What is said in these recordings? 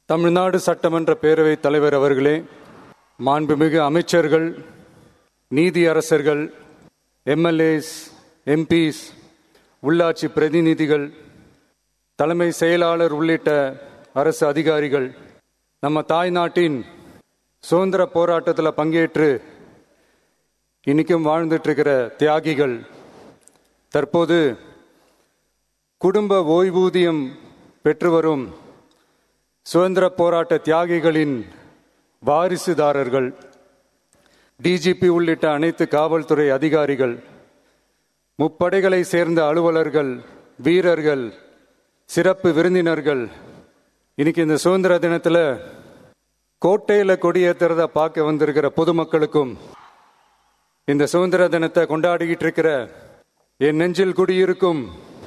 தமிழ்நாடு சட்டமன்ற பேரவைத் தலைவர் அவர்களே மாண்புமிகு அமைச்சர்கள் நீதியரசர்கள் எம்எல்ஏஸ் எம்பிஸ் உள்ளாட்சி பிரதிநிதிகள் தலைமை செயலாளர் உள்ளிட்ட அரசு அதிகாரிகள் நம்ம தாய்நாட்டின் சுதந்திர போராட்டத்தில் பங்கேற்று இன்னைக்கும் வாழ்ந்துட்டு இருக்கிற தியாகிகள் தற்போது குடும்ப ஓய்வூதியம் பெற்று வரும் சுதந்திர போராட்ட தியாகிகளின் வாரிசுதாரர்கள் டிஜிபி உள்ளிட்ட அனைத்து காவல்துறை அதிகாரிகள் முப்படைகளை சேர்ந்த அலுவலர்கள் வீரர்கள் சிறப்பு விருந்தினர்கள் இன்னைக்கு இந்த சுதந்திர தினத்தில் கோட்டையில கொடியேற்றுறத பார்க்க வந்திருக்கிற பொதுமக்களுக்கும் இந்த சுதந்திர தினத்தை கொண்டாடிக்கிட்டு இருக்கிற என் நெஞ்சில் குடியிருக்கும்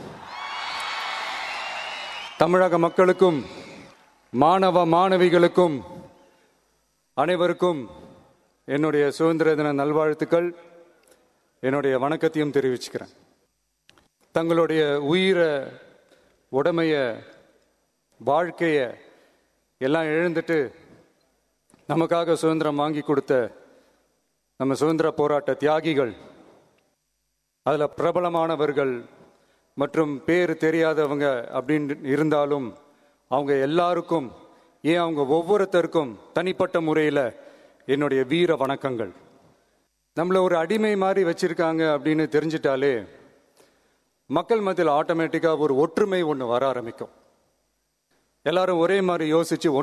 தமிழக மக்களுக்கும் மாணவ மாணவிகளுக்கும் அனைவருக்கும் என்னுடைய சுதந்திர தின நல்வாழ்த்துக்கள் என்னுடைய வணக்கத்தையும் தெரிவிச்சுக்கிறேன் தங்களுடைய உயிரை உடமைய வாழ்க்கைய எல்லாம் எழுந்துட்டு நமக்காக சுதந்திரம் வாங்கி கொடுத்த நம்ம சுதந்திர போராட்ட தியாகிகள் அதில் பிரபலமானவர்கள் மற்றும் பேர் தெரியாதவங்க அப்படின்னு இருந்தாலும் அவங்க எல்லாருக்கும் ஏன் அவங்க ஒவ்வொருத்தருக்கும் தனிப்பட்ட முறையில் என்னுடைய வீர வணக்கங்கள் நம்மளை ஒரு அடிமை மாதிரி வச்சிருக்காங்க அப்படின்னு தெரிஞ்சிட்டாலே மக்கள் மத்தியில் ஆட்டோமேட்டிக்காக ஒரு ஒற்றுமை ஒன்று வர ஆரம்பிக்கும் எல்லாரும் ஒரே மாதிரி யோசிச்சு